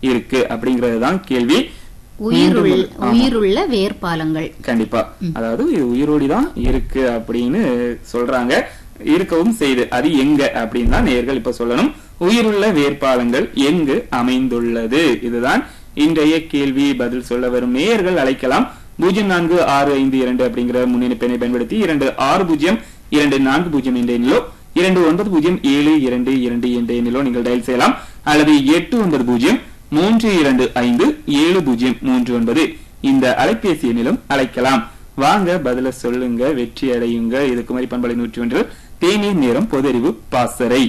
இருக்கு அப்படிங்கறது தான் கேள்வி உயிருள்ள மீண்டும் ஆமா. உயிருள்ள வேர்பாலங்கள் கண்டிப்பா அதாவது இது உயிரோடி தான் இருக்கு அப்படின்னு சொல்றாங்க இருக்கவும் செய்து அது எங்க அப்படின்னு தான் நேர்கள் இப்ப சொல்லணும் உயிருள்ள வேட்பாளங்கள் எங்கு அமைந்துள்ளது இதுதான் இன்றைய கேள்வி பதில் சொல்ல வரும் நேயர்கள் அழைக்கலாம் பூஜ்ஜியம் நான்கு ஆறு ஐந்து இரண்டு அப்படிங்கிற முன்னிணைப்பெண்ணை பயன்படுத்தி இரண்டு ஆறு பூஜ்ஜியம் இரண்டு நான்கு பூஜ்ஜியம் என்ற எண்ணிலோ இரண்டு ஒன்பது பூஜ்ஜியம் ஏழு இரண்டு இரண்டு என்ற எண்ணிலோ நீங்கள் டயல் செய்யலாம் அல்லது எட்டு ஒன்பது பூஜ்ஜியம் மூன்று இரண்டு ஐந்து ஏழு பூஜ்ஜியம் மூன்று ஒன்பது இந்த அலைபேசி எண்ணிலும் அழைக்கலாம் வாங்க பதில சொல்லுங்க வெற்றி அடையுங்க இது குமரி பண்பலை நூற்றி ஒன்று தேநீர் நேரம் பொதறிவு பாசறை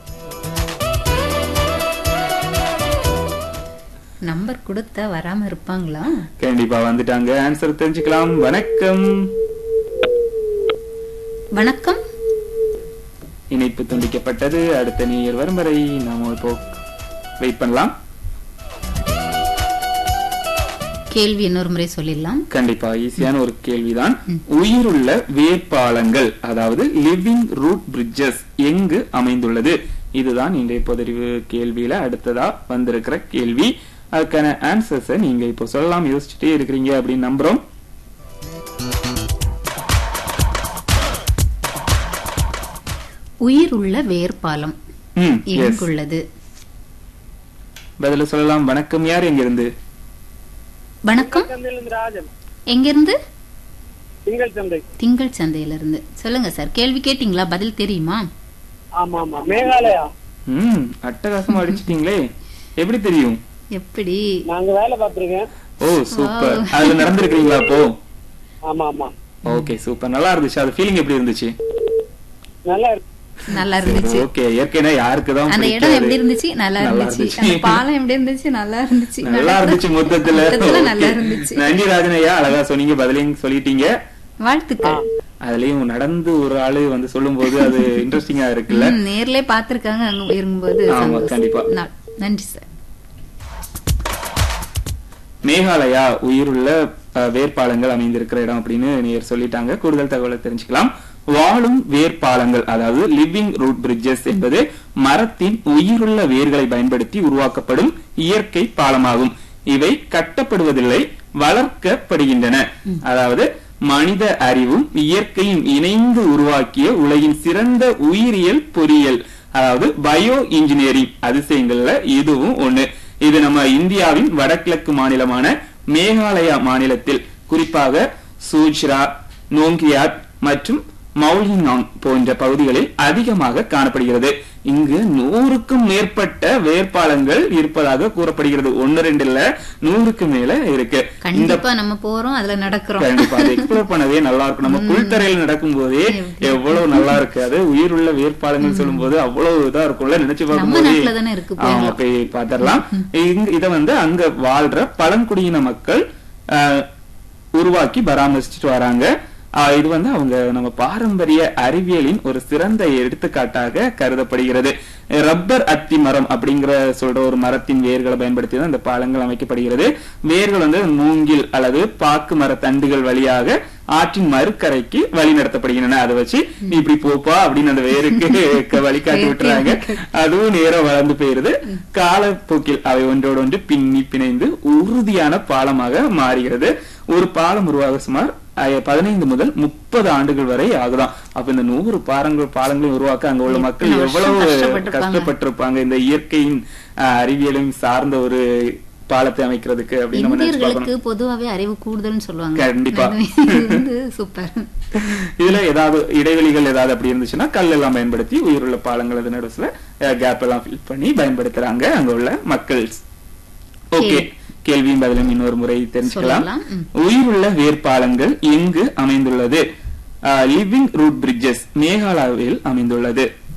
நம்பர் கொடுத்தா வராம இருப்பாங்களா கண்டிப்பா வந்துட்டாங்க ஆன்சர் தெரிஞ்சுக்கலாம் வணக்கம் வணக்கம் இணைப்பு துண்டிக்கப்பட்டது அடுத்த நேயர் வரும் வரை நாம இப்போ வெயிட் பண்ணலாம் கேள்வி இன்னொரு முறை சொல்லிடலாம் கண்டிப்பா ஈஸியான ஒரு கேள்விதான் உயிருள்ள வேட்பாளங்கள் அதாவது லிவிங் ரூட் பிரிட்ஜஸ் எங்கு அமைந்துள்ளது இதுதான் இன்றைய பொதறிவு கேள்வியில அடுத்ததா வந்திருக்கிற கேள்வி அதுக்கான ஆன்சர்ஸ நீங்க இப்போ சொல்லலாம் யோசிச்சுட்டே இருக்கிறீங்க அப்படின்னு நம்புறோம் உயிருள்ள வேர்பாலம் ம் எஸ் எங்குள்ளது பதில சொல்லலாம் வணக்கம் யார் எங்க இருந்து வணக்கம் சந்தையிலிருந்து ராஜன் எங்கிருந்து திங்கள் சந்தை திங்கள் சந்தையில இருந்து சொல்லுங்க சார் கேள்வி கேட்டீங்களா பதில் தெரியுமா ஆமா ஆமா மேகாலயா ம் அட்டகாசமா அடிச்சிட்டீங்களே எப்படி தெரியும் எப்படி நாங்க வேலை பார்த்திருக்கேன் ஓ சூப்பர் அதுல நடந்திருக்கீங்களா அப்போ ஆமா ஆமா ஓகே சூப்பர் நல்லா இருந்துச்சு அது ஃபீலிங் எப்படி இருந்துச்சு நல்லா இருக்கு நல்லா இருந்துச்சு ஓகே ஏற்கனவே யாருக்கு தான் அந்த இடம் எப்படி இருந்துச்சு நல்லா இருந்துச்சு அந்த பாலம் எப்படி இருந்துச்சு நல்லா இருந்துச்சு நல்லா இருந்துச்சு மொத்தத்துல மொத்தத்துல நல்லா Okay. இருந்துச்சு நன்றி ராஜன் ஐயா அழகா சொன்னீங்க பதிலையும் சொல்லிட்டீங்க வாழ்த்துக்கள் அதுலயும் நடந்து ஒரு ஆளு வந்து சொல்லும்போது அது இன்ட்ரெஸ்டிங்கா இருக்குல்ல ம், நேர்லயே பாத்திருக்காங்க அங்க இருக்கும்போது ஆமா, சந்தோஷம். கண்டிப்பா. நா- நன்றி சார் மேகாலயா உயிருள்ள அஹ், வேர்ப்பாலங்கள் அமைந்திருக்கிற இடம் அப்படின்னு நேர் சொல்லிட்டாங்க கூடுதல் தகவலை தெரிஞ்சுக்கலாம் வாழும் வேர்ப்பாலங்கள் அதாவது லிவிங் ரூட் பிரிட்ஜஸ் என்பது மரத்தின் உயிருள்ள வேர்களை பயன்படுத்தி உருவாக்கப்படும் இயற்கை பாலமாகும் இவை கட்டப்படுவதில்லை வளர்க்கப்படுகின்றன அதாவது மனித அறிவும் இயற்கையும் இணைந்து உருவாக்கிய உலகின் சிறந்த உயிரியல் பொறியியல் அதாவது பயோ இன்ஜினியரிங் அதிசயங்கள்ல இதுவும் ஒண்ணு இது நம்ம இந்தியாவின் வடகிழக்கு மாநிலமான மேகாலயா மாநிலத்தில் குறிப்பாக சூச்ரா நோங்கியாட் மற்றும் மௌலினாங் போன்ற பகுதிகளில் அதிகமாக காணப்படுகிறது இங்கு நூறுக்கும் மேற்பட்ட வேட்பாளங்கள் இருப்பதாக கூறப்படுகிறது ஒன்னு ரெண்டு இல்ல நூறுக்கு மேல இருக்கு இந்த கண்டிப்பா நம்ம போறோம் அதுல நடக்கிறோம் கண்டிப்பா அதை எக்ஸ்ப்ளோர் பண்ணவே நல்லா இருக்கும் நம்ம புல்தரையில் நடக்கும் போதே எவ்வளவு நல்லா இருக்கு அது உயிருள்ள வேட்பாளர்கள் சொல்லும் போது அவ்வளவு இதா இருக்கும்ல நினைச்சு நம்ம பார்க்கும்போது நாட்டுல தானே இருக்கு ஆமா போய் பாத்திரலாம் இங்க இத வந்து அங்க வாழ்ற பழங்குடியின மக்கள் ஆஹ், உருவாக்கி பராமரிச்சுட்டு வராங்க ஆஹ், இது வந்து அவங்க நம்ம பாரம்பரிய அறிவியலின் ஒரு சிறந்த எடுத்துக்காட்டாக கருதப்படுகிறது ரப்பர் அத்தி மரம் அப்படிங்கிற சொல்ற ஒரு மரத்தின் வேர்களை பயன்படுத்தி தான் இந்த பாலங்கள் அமைக்கப்படுகிறது வேர்கள் வந்து மூங்கில் அல்லது பாக்கு மர தண்டுகள் வழியாக ஆற்றின் மறுக்கரைக்கு வழி நடத்தப்படுகின்றன அதை வச்சு நீ இப்படி போப்பா அப்படின்னு அந்த வேருக்கு வழிகாட்டி விட்டுறாங்க அதுவும் நேரம் வளர்ந்து போயிருது காலப்போக்கில் அவை ஒன்றோடு ஒன்று பின்னி பிணைந்து உறுதியான பாலமாக மாறுகிறது ஒரு பாலம் உருவாக சுமார் அஹ், பதினைந்து முதல் முப்பது ஆண்டுகள் வரை ஆகுதாம் அப்ப இந்த நூறு பாலங்கள் பாலங்களையும் உருவாக்க அங்க உள்ள மக்கள் எத்தனை வருஷம் எவ்வளவு கஷ்டப்பட்டிருப்பாங்க. கஷ்டப்பட்டிருப்பாங்க இந்த இயற்கையின் அஹ், அறிவியலையும் சார்ந்த ஒரு பாலத்தை அமைக்கிறதுக்கு அப்படின்னு நம்ம நினைச்சு பார்க்கணும் இந்தியர்களுக்கு பொதுவாவே அறிவு கூடுதல்னு சொல்லுவாங்க கண்டிப்பா. இது வந்து சூப்பர் இதுல ஏதாவது இடைவெளிகள் ஏதாவது அப்படி இருந்துச்சுன்னா கல் எல்லாம் பயன்படுத்தி உயிருள்ள பாலங்கள் அது நடுவுல கேப் எல்லாம் ஃபில் பண்ணி பயன்படுத்துறாங்க அங்க உள்ள மக்கள் ஓகே கேள்வியும் பதிலும் இன்னொரு முறை தெரிஞ்சுக்கலாம் சொல்லலாம். ம். உயிருள்ள வேர்ப்பாலங்கள் எங்கு அமைந்துள்ளது லிவிங் ரூட் பிரிட்ஜஸ் மேகாலயாவில் அமைந்துள்ளது